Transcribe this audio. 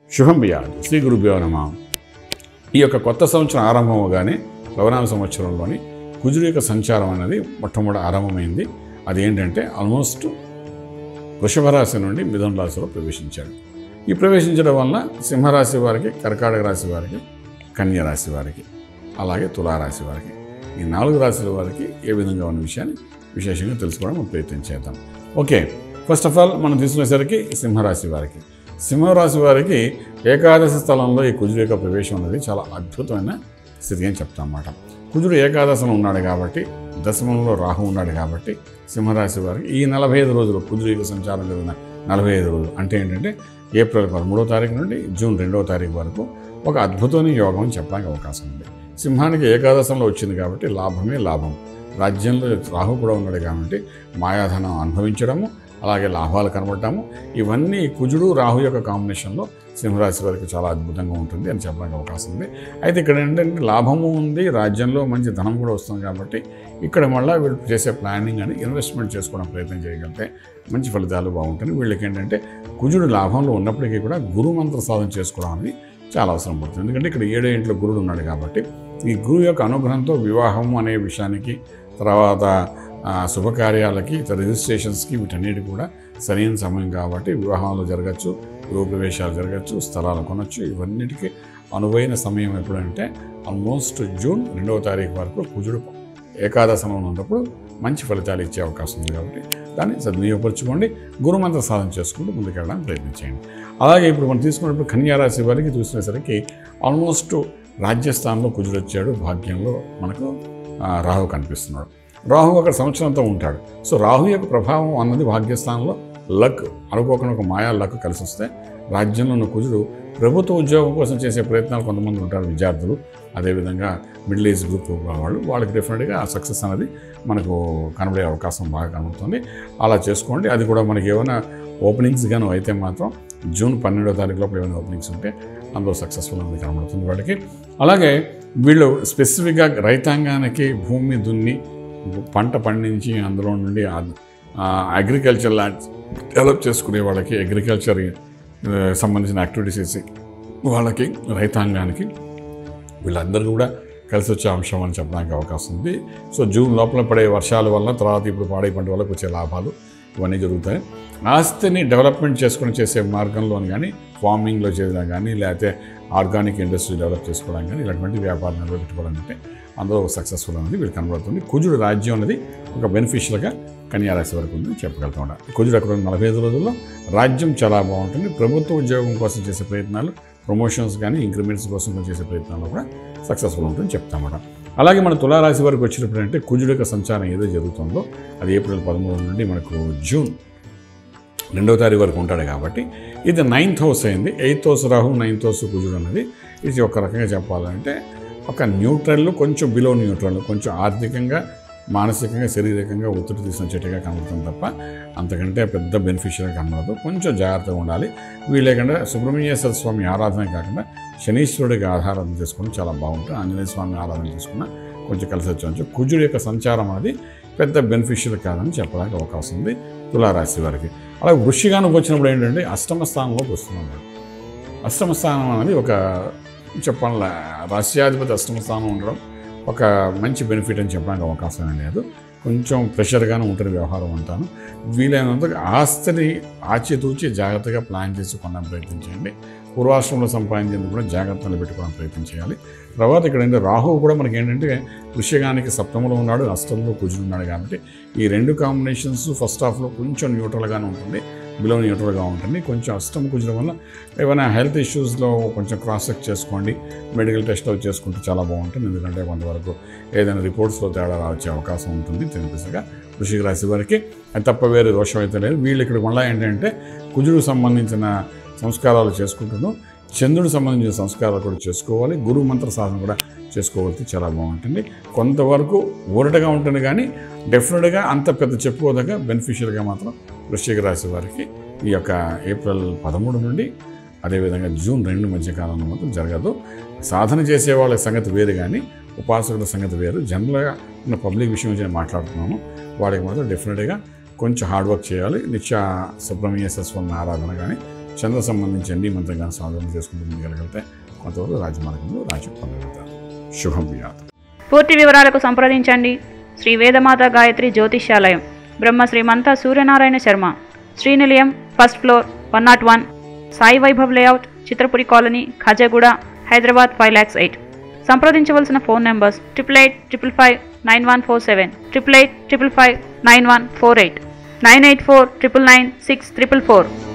శుభం బియాదు శ్రీ గురుభ్యో నమ ఈ యొక్క కొత్త సంవత్సరం ఆరంభమవగానే లవనామ సంవత్సరంలోని కుజుడు యొక్క సంచారం అనేది మొట్టమొదటి ఆరంభమైంది అది ఏంటంటే ఆల్మోస్ట్ వృషభ రాశి నుండి మిథున రాశిలో ప్రవేశించాడు ఈ ప్రవేశించడం వల్ల సింహరాశి వారికి కర్కాటక రాశి వారికి కన్య రాశి వారికి అలాగే తులారాశి వారికి ఈ నాలుగు రాశుల వారికి ఏ విధంగా ఉన్న విషయాన్ని విశేషంగా తెలుసుకోవడం మనం ప్రయత్నం చేద్దాం ఓకే ఫస్ట్ ఆఫ్ ఆల్ మనం తీసుకునేసరికి సింహరాశి వారికి సింహరాశి వారికి ఏకాదశి స్థలంలో ఈ కుజుడు యొక్క ప్రవేశం అనేది చాలా అద్భుతమైన స్థితి అని చెప్తాం అన్నమాట కుజుడు ఏకాదశంలో ఉన్నాడు కాబట్టి దశమంలో రాహు ఉన్నాడు కాబట్టి సింహరాశి వారికి ఈ నలభై ఐదు రోజులు కుజుడు యొక్క సంచారం జరిగిన నలభై ఐదు రోజులు అంటే ఏంటంటే ఏప్రిల్ పదమూడవ తారీఖు నుండి జూన్ రెండవ తారీఖు వరకు ఒక అద్భుతమైన యోగం అని చెప్పడానికి అవకాశం ఉంది సింహానికి ఏకాదశంలో వచ్చింది కాబట్టి లాభమే లాభం రాజ్యంలో రాహు కూడా ఉన్నాడు కాబట్టి మాయాధనం అనుభవించడము అలాగే లాభాలు కనబడటము ఇవన్నీ కుజుడు రాహు యొక్క కాంబినేషన్లో సింహరాశి వారికి చాలా అద్భుతంగా ఉంటుంది అని చెప్పడానికి అవకాశం ఉంది అయితే ఇక్కడ ఏంటంటే లాభము ఉంది రాజ్యంలో మంచి ధనం కూడా వస్తుంది కాబట్టి ఇక్కడ మళ్ళీ వీళ్ళు చేసే ప్లానింగ్ అని ఇన్వెస్ట్మెంట్ చేసుకోవడం ప్రయత్నం చేయగలిగితే మంచి ఫలితాలు బాగుంటుంది వీళ్ళకి ఏంటంటే కుజుడు లాభంలో ఉన్నప్పటికీ కూడా గురు మంత్ర సాధన చేసుకోవడం అనేది చాలా అవసరం పడుతుంది ఎందుకంటే ఇక్కడ ఏడో ఇంట్లో గురుడు ఉన్నాడు కాబట్టి ఈ గురువు యొక్క అనుగ్రహంతో వివాహం అనే విషయానికి తర్వాత ఆ, శుభకార్యాలకి రిజిస్ట్రేషన్స్కి వీటన్నిటి కూడా సరైన సమయం కాబట్టి వివాహాలు జరగచ్చు గృహ ప్రవేశాలు జరగచ్చు స్థలాలు కొనచ్చు ఇవన్నిటికీ అనువైన సమయం ఎప్పుడంటే ఆల్మోస్ట్ జూన్ రెండవ తారీఖు వరకు కుజుడు ఏకాదశంలో ఉన్నప్పుడు మంచి ఫలితాలు ఇచ్చే అవకాశం ఉంది కాబట్టి దాన్ని సద్వినియోగపరచుకోండి గురుమంత్ర సాధన చేసుకుంటూ ముందుకెళ్ళడానికి ప్రయత్నించండి అలాగే ఇప్పుడు మనం తీసుకున్నప్పుడు కన్యారాశి వారికి చూసినసరికి ఆల్మోస్ట్ రాజ్యస్థానంలో కుజుడు వచ్చాడు భాగ్యంలో మనకు ఆ, రాహు కనిపిస్తున్నాడు రాహు అక్కడ సంవత్సరంతో ఉంటాడు సో రాహు యొక్క ప్రభావం అన్నది భాగ్యస్థానంలో లక్ అనుకోకుండా ఒక మాయా లక్ కలిసి వస్తే రాజ్యంలో ఉన్న కుజుడు ప్రభుత్వ ఉద్యోగం కోసం చేసే ప్రయత్నాలు కొంతమంది ఉంటారు విద్యార్థులు అదేవిధంగా మిడిల్ ఏజ్ గ్రూప్ వాళ్ళు వాళ్ళకి డెఫినెట్గా ఆ సక్సెస్ అనేది మనకు కనబడే అవకాశం బాగా కనబడుతుంది అలా చేసుకోండి అది కూడా మనకి ఏమైనా ఓపెనింగ్స్ గాను అయితే మాత్రం జూన్ పన్నెండో తారీఖు లోపల ఏమైనా ఓపెనింగ్స్ ఉంటే అందులో సక్సెస్ఫుల్ అనేది కనబడుతుంది వాళ్ళకి అలాగే వీళ్ళు స్పెసిఫిక్గా రైతాంగానికి భూమి దున్ని పంట పండించి అందులో నుండి అగ్రికల్చర్ ల్యాండ్ డెవలప్ చేసుకునే వాళ్ళకి అగ్రికల్చర్ సంబంధించిన యాక్టివిటీస్ చేసి వాళ్ళకి రైతాంగానికి వీళ్ళందరూ కూడా కలిసి వచ్చే అంశం అని చెప్పడానికి అవకాశం ఉంది సో జూన్ లోపల పడే వర్షాల వల్ల తర్వాత ఇప్పుడు పాడే పంట వల్ల వచ్చే లాభాలు ఇవన్నీ జరుగుతాయి ఆస్తిని డెవలప్మెంట్ చేసుకుని చేసే మార్గంలో కానీ ఫార్మింగ్లో చేయడం కానీ లేకపోతే ఆర్గానిక్ ఇండస్ట్రీ డెవలప్ చేసుకోవడం కానీ ఇలాంటి వ్యాపారం నిలబెట్టుకోవడం అంటే అందులో సక్సెస్ఫుల్ అనేది వీళ్ళు కనబడుతుంది కుజుడు రాజ్యం అనేది ఒక బెనిఫిషియల్గా కన్యారాశి వరకు ఉందని చెప్పగలుగుతా ఉండాలి కుజుడు అక్కడ ఉన్న నలభై ఐదు రోజుల్లో రాజ్యం చాలా బాగుంటుంది ప్రభుత్వ ఉద్యోగం కోసం చేసే ప్రయత్నాలు ప్రమోషన్స్ కానీ ఇంక్రిమెంట్స్ కోసం చేసే ప్రయత్నాలు కూడా సక్సెస్ఫుల్ ఉంటుందని చెప్తామన్నమాట అలాగే మన తులారాశి వరకు వచ్చినప్పుడు అంటే కుజుడు యొక్క సంచారం ఏదో జరుగుతుందో అది ఏప్రిల్ పదమూడు నుండి మనకు జూన్ రెండవ తారీఖు వరకు ఉంటాడు కాబట్టి ఇది నైన్త్ హౌస్ అయింది eighth house Rahu ninth house కుజుడు అనేది ఇది ఒక రకంగా చెప్పాలంటే ఒక న్యూట్రల్ కొంచెం బిలో న్యూట్రల్ కొంచెం ఆర్థికంగా మానసికంగా శారీరకంగా ఒత్తిడి తీసుకొచ్చేట్టుగా కనబడుతుంది తప్ప అంతకంటే పెద్ద బెనిఫిషియల్గా కనబడదు కొంచెం జాగ్రత్తగా ఉండాలి వీళ్ళేకుండా సుబ్రహ్మణ్యేశ్వర స్వామి ఆరాధన కాకుండా శనీశ్వరుడికి ఆధారం చేసుకుని చాలా బాగుంటుంది ఆంజనేయ స్వామి ఆరాధన చేసుకున్న కొంచెం కలిసి వచ్చి కుజుడు యొక్క సంచారం అనేది పెద్ద బెనిఫిషియల్ కాదని చెప్పడానికి అవకాశం ఉంది తులారాశి వారికి అలాగే వృషిగానికి వచ్చినప్పుడు ఏంటంటే అష్టమ స్థానంలోకి వస్తున్నాడు అష్టమ స్థానం అనేది ఒక చెప్పాల రాష్ట్రాధిపతి అష్టమ స్థానం ఉండడం ఒక మంచి బెనిఫిట్ అని చెప్పడానికి అవకాశం లేదు కొంచెం ప్రెషర్గానే ఉంటుంది వ్యవహారం అంతాను వీలైనంత ఆస్తిని ఆచితూచి జాగ్రత్తగా ప్లాన్ చేసి కొనడానికి ప్రయత్నం చేయండి పూర్వాశ్రమంలో సంపాదించేందుకు కూడా జాగ్రత్తలు పెట్టుకోవడానికి ప్రయత్నం చేయాలి తర్వాత ఇక్కడ ఏంటంటే రాహువు కూడా మనకి ఏంటంటే వృషగానికి సప్తమంలో ఉన్నాడు అష్టంలో కుజుడు ఉన్నాడు కాబట్టి ఈ రెండు కాంబినేషన్స్ ఫస్ట్ హాఫ్లో కొంచెం న్యూట్రల్గానే ఉంటుంది బిలో న్యూట్రల్గా ఉంటుంది కొంచెం అష్టం కుజడం వల్ల ఏమైనా హెల్త్ ఇష్యూస్లో కొంచెం క్రాస్ చెక్ చేసుకోండి మెడికల్ టెస్ట్ అవి చేసుకుంటే చాలా బాగుంటుంది ఎందుకంటే కొంతవరకు ఏదైనా రిపోర్ట్స్లో తేడా వచ్చే అవకాశం ఉంటుంది తెలిపిసగా వృషిక రాశి వారికి అది తప్ప వేరే దోషం అయితే లేదు వీళ్ళు ఇక్కడ మళ్ళీ ఏంటంటే కుజుడు సంబంధించిన సంస్కారాలు చేసుకుంటున్నాం చంద్రుడికి సంబంధించిన సంస్కారాలు కూడా చేసుకోవాలి గురు మంత్ర సాధన కూడా చేసుకోవాలి చాలా బాగుంటుంది కొంతవరకు ఊరటగా ఉంటుంది కానీ డెఫినెట్గా అంత పెద్ద చెప్పుకోదగ్గ బెనిఫిషియల్గా మాత్రం వృశ్చిక రాశి వారికి ఈ యొక్క ఏప్రిల్ పదమూడు నుండి అదేవిధంగా జూన్ రెండు మధ్య కాలంలో మాత్రం జరగదు సాధన చేసే వాళ్ళ సంగతి వేరు కానీ ఉపాసకుల సంగతి వేరు జనరల్గా ఉన్న పబ్లిక్ విషయం గురించి నేను మాట్లాడుతున్నాను వాడికి మాత్రం డెఫినెట్గా కొంచెం హార్డ్ వర్క్ చేయాలి నిత్య సుబ్రహ్మణ్య స్వామి ఆరాధన కానీ చంద్ర సంబంధించి ఎండి మంత్రం కానీ సాధన చేసుకుంటూ ముందుకెళ్ళగలిగితే కొంతవరకు రాజమార్గంలో రాజ్యం పొందగలుగుతారు శుభం వ్యాధం పూర్తి వివరాలకు సంప్రదించండి Shri Vedamata Gayatri Jyotishyalayam Brahma Srimantha Suryanarayana Sharma Srinilayam first floor one not one Sai Vaibhav layout Chitrapuri colony Khajaguda Hyderabad five lakhs eight సంప్రదించవలసిన phone numbers triple eight triple five nine one four seven triple eight triple five nine one four eight nine eight four triple nine six triple four